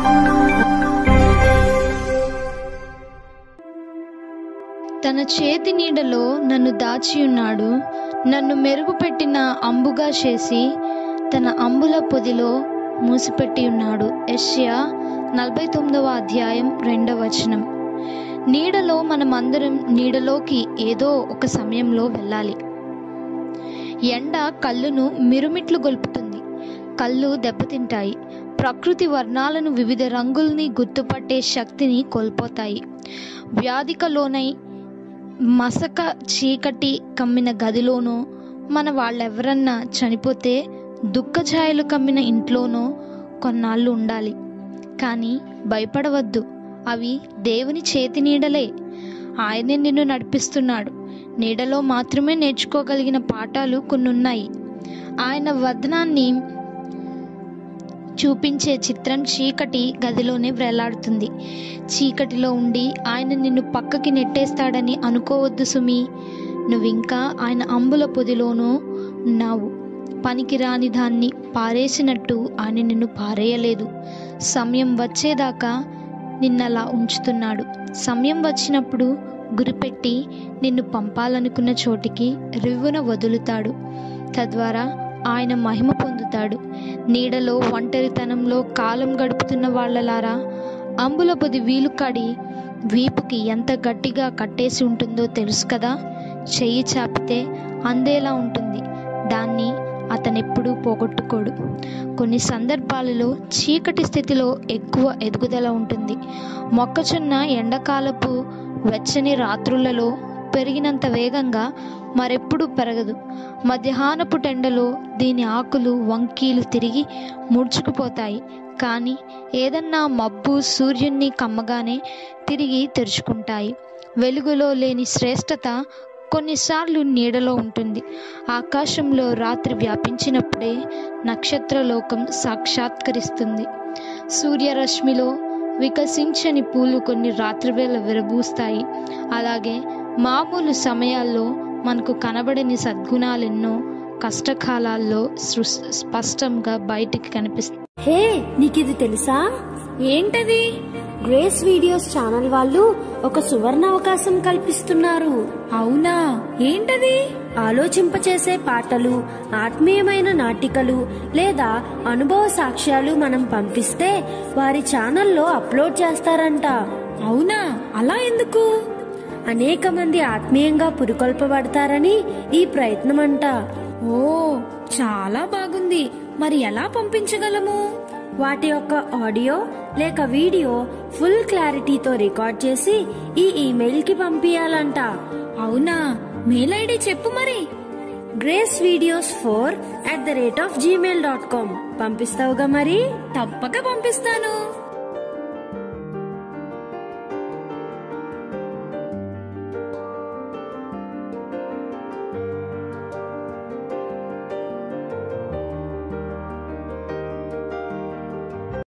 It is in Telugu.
తన చేతి నీడలో నన్ను దాచియున్నాడు నన్ను మెరుగుపెట్టిన అంబుగా చేసి తన అంబుల పొదిలో మూసిపెట్టి ఉన్నాడు యెషయా నలభై తొమ్మిదవ అధ్యాయం రెండవ వచనం నీడలో మనమందరం నీడలోకి ఏదో ఒక సమయంలో వెళ్ళాలి ఎండ కళ్ళును మిరుమిట్లు గొలుపుతుంది కళ్ళు దెబ్బతింటాయి ప్రకృతి వర్ణాలను వివిధ రంగుల్ని గుర్తుపట్టే శక్తిని కోల్పోతాయి వ్యాధిక లోనై మసక చీకటి కమ్మిన గదిలోనో మన వాళ్ళెవరన్నా చనిపోతే దుఃఖఛాయలు కమ్మిన ఇంట్లోనో కొన్నాళ్ళు ఉండాలి కానీ భయపడవద్దు అవి దేవుని చేతి నీడలే ఆయనే నిన్ను నడిపిస్తున్నాడు నీడలో మాత్రమే నేర్చుకోగలిగిన పాఠాలు కొన్ని ఉన్నాయి ఆయన వదనాన్ని చూపించే చిత్రం చీకటి గదిలోనే వేలాడుతుంది చీకటిలో ఉండి ఆయన నిన్ను పక్కకి నెట్టేస్తాడని అనుకోవద్దు సుమి నువ్వింకా ఆయన అంబుల పొదిలోనూ ఉన్నావు పనికిరాని దాన్ని పారేసినట్టు ఆయన నిన్ను పారేయలేదు సమయం వచ్చేదాకా నిన్నలా ఉంచుతున్నాడు సమయం వచ్చినప్పుడు గురిపెట్టి నిన్ను పంపాలనుకున్న చోటికి రివ్వున వదులుతాడు తద్వారా ఆయన మహిమ పొందుతాడు నీడలో ఒంటరితనంలో కాలం గడుపుతున్న వాళ్ళలారా అంబుల పొది వీలు కాడి వీపుకి ఎంత గట్టిగా కట్టేసి ఉంటుందో తెలుసు కదా చెయ్యి చాపితే అందేలా ఉంటుంది దాన్ని అతనెప్పుడూ పోగొట్టుకోడు కొన్ని సందర్భాలలో చీకటి స్థితిలో ఎక్కువ ఎదుగుదల ఉంటుంది మొక్కజొన్న ఎండాకాలపు వెచ్చని రాత్రులలో పెరిగినంత వేగంగా మరెప్పుడు పెరగదు మధ్యాహ్నపు టెండలో దీని ఆకులు వంకీలు తిరిగి ముడుచుకుపోతాయి కానీ ఏదన్నా మబ్బు సూర్యున్ని కమ్మగానే తిరిగి తెరుచుకుంటాయి వెలుగులో లేని శ్రేష్టత కొన్నిసార్లు నీడలో ఉంటుంది ఆకాశంలో రాత్రి వ్యాపించినప్పుడే నక్షత్రలోకం సాక్షాత్కరిస్తుంది సూర్యరశ్మిలో వికసించని పూలు కొన్ని రాత్రివేళ విరబూస్తాయి అలాగే మామూలు సమయాల్లో మనకు కనబడని సద్గుణాలెన్నో కష్టకాలాల్లో సృ- స్పష్టంగా బయటికి కనిపిస్తాయి హే నీకిది తెలుసా ఏంటది గ్రేస్ వీడియోస్ ఛానల్ వాళ్ళు ఒక సువర్ణ అవకాశం కల్పిస్తున్నారు అవునా ఏంటది ఆలోచింపచేసే పాటలు ఆత్మీయమైన నాటికలు లేదా అనుభవ సాక్ష్యాలు మనం పంపిస్తే వారి ఛానల్లో అప్లోడ్ చేస్తారంట అవునా అలా ఎందుకు అనేక మంది ఆత్మీయంగా పురికొల్పబడతారని ఈ ప్రయత్నం అంట ఓ చాలా బాగుంది మరి ఎలా పంపించగలము వాటి యొక్క ఆడియో లేక వీడియో ఫుల్ క్లారిటీతో రికార్డ్ చేసి ఈ ఈమెయిల్ కి పంపించాలంట అవునా మెయిల్ ఐడి చెప్పు మరి grace videos four at the rate of Gmail dot com పంపిస్తావుగా మరి తప్పక పంపిస్తాను